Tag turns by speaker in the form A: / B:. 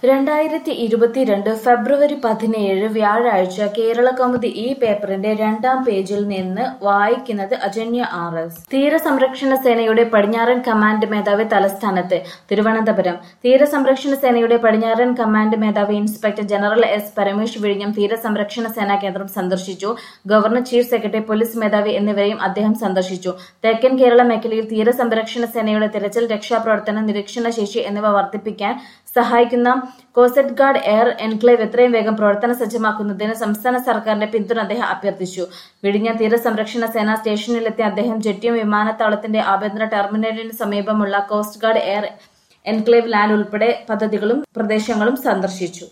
A: രണ്ടായിരത്തി ഇരുപത്തിരണ്ട് ഫെബ്രുവരി പതിനേഴ് വ്യാഴാഴ്ച കേരള കൗമുദി ഈ പേപ്പറിന്റെ രണ്ടാം പേജിൽ നിന്ന് വായിക്കുന്നത് അജന്യ ആർ എസ് തീരസംരക്ഷണ സേനയുടെ പടിഞ്ഞാറൻ കമാൻഡ് മേധാവി തലസ്ഥാനത്ത് തിരുവനന്തപുരം തീരസംരക്ഷണ സേനയുടെ പടിഞ്ഞാറൻ കമാൻഡ് മേധാവി ഇൻസ്പെക്ടർ ജനറൽ എസ് പരമേഷ് വിഴിഞ്ഞം തീരസംരക്ഷണ സേനാ കേന്ദ്രം സന്ദർശിച്ചു ഗവർണർ ചീഫ് സെക്രട്ടറി പോലീസ് മേധാവി എന്നിവരെയും അദ്ദേഹം സന്ദർശിച്ചു തെക്കൻ കേരള മേഖലയിൽ തീരസംരക്ഷണ സേനയുടെ തിരച്ചിൽ രക്ഷാപ്രവർത്തനം നിരീക്ഷണ ശേഷി എന്നിവ വർദ്ധിപ്പിക്കാൻ സഹായിക്കുന്ന കോസ്റ്റ് ഗാർഡ് എയർ എൻക്ലേവ് എത്രയും വേഗം പ്രവർത്തന സജ്ജമാക്കുന്നതിന് സംസ്ഥാന സർക്കാരിന്റെ പിന്തുണ അദ്ദേഹം അഭ്യർത്ഥിച്ചു വിഴിഞ്ഞ തീരസംരക്ഷണ സേനാ സ്റ്റേഷനിലെത്തിയ അദ്ദേഹം ജെട്ടിയം വിമാനത്താവളത്തിന്റെ ആഭ്യന്തര ടെർമിനലിന് സമീപമുള്ള coast guard air enclave land ഉൾപ്പെടെ പദ്ധതികളും പ്രദേശങ്ങളും സന്ദർശിച്ചു